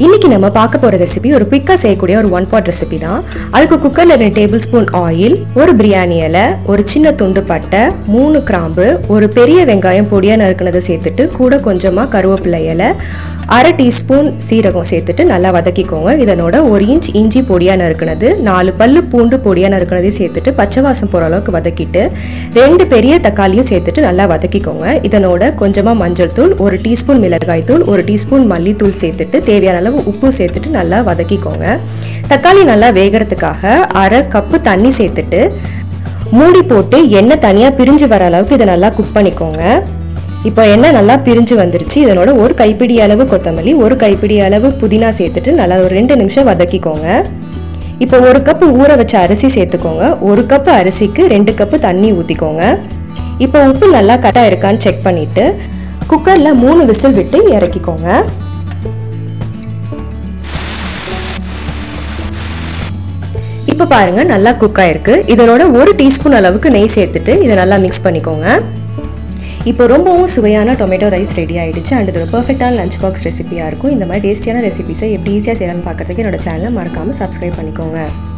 இன்னைக்கு நம்ம பார்க்க போற ரெசிபி ஒரு குயிக்காக செய்யக்கூடிய ஒரு ஒன் பாட் ரெசிபி தான் அதுக்கு குக்கர்ல ரெண்டு டேபிள் ஸ்பூன் ஆயில் ஒரு பிரியாணி இலை ஒரு சின்ன துண்டு பட்டை மூணு கிராம்பு ஒரு பெரிய வெங்காயம் பொடியா நறுக்குனதை சேர்த்துட்டு கூட கொஞ்சமா கருவேப்பிலை இலை அரை டீஸ்பூன் சீரகம் சேர்த்துட்டு நல்லா வதக்கிக்கோங்க இதனோட ஒரு இன்ச் இஞ்சி பொடியா நறுக்குனது நாலு பல்லு பூண்டு பொடியா நறுக்குனதையும் சேர்த்துட்டு பச்சை வாசம் போகிற அளவுக்கு வதக்கிட்டு ரெண்டு பெரிய தக்காளியும் சேர்த்துட்டு நல்லா வதக்கிக்கோங்க இதனோட கொஞ்சமாக மஞ்சள் தூள் ஒரு டீஸ்பூன் மிளகாய் தூள் ஒரு டீஸ்பூன் மல்லித்தூள் சேர்த்துட்டு தேவையான அளவு உப்பு சேர்த்துட்டு நல்லா வதக்கிக்கோங்க தக்காளி நல்லா வேகிறதுக்காக அரை கப்பு தண்ணி சேர்த்துட்டு மூடி போட்டு எண்ணெய் தனியாக பிரிஞ்சு வர அளவுக்கு இதை நல்லா குக் பண்ணிக்கோங்க இப்போ எண்ணெய் நல்லா பிரிஞ்சு வந்துருச்சு இதனோட ஒரு கைப்பிடி அளவு கொத்தமல்லி ஒரு கைப்பிடி அளவு புதினா சேர்த்துட்டு நல்லா ஒரு ரெண்டு நிமிஷம் வதக்கிக்கோங்க இப்போ ஒரு கப்பு ஊற வச்ச அரிசி சேர்த்துக்கோங்க ஒரு கப்பு அரிசிக்கு ரெண்டு கப்பு தண்ணி ஊற்றிக்கோங்க இப்போ உப்பு நல்லா கரெக்டாக இருக்கான்னு செக் பண்ணிவிட்டு குக்கரில் மூணு விசில் விட்டு இறக்கிக்கோங்க இப்போ பாருங்க நல்லா குக் ஆயிருக்கு இதனோட ஒரு டீஸ்பூன் அளவுக்கு நெய் சேர்த்துட்டு இதை நல்லா மிக்ஸ் பண்ணிக்கோங்க இப்போ ரொம்பவும் சுவையான டொமேட்டோ ரைஸ் ரெடி ஆயிடுச்சு அண்ட் இது ஒரு பர்ஃபெக்டான லஞ்ச் பாக்ஸ் ரெசிபியாக இருக்கும் இந்த மாதிரி டேஸ்டியான ரெசிபிஸை எப்படி ஈஸியாக செய்யலாம்னு பார்க்கறதுக்கு என்னோட சேனலை மறக்காமல் சப்ஸ்கிரைப் பண்ணிக்கோங்க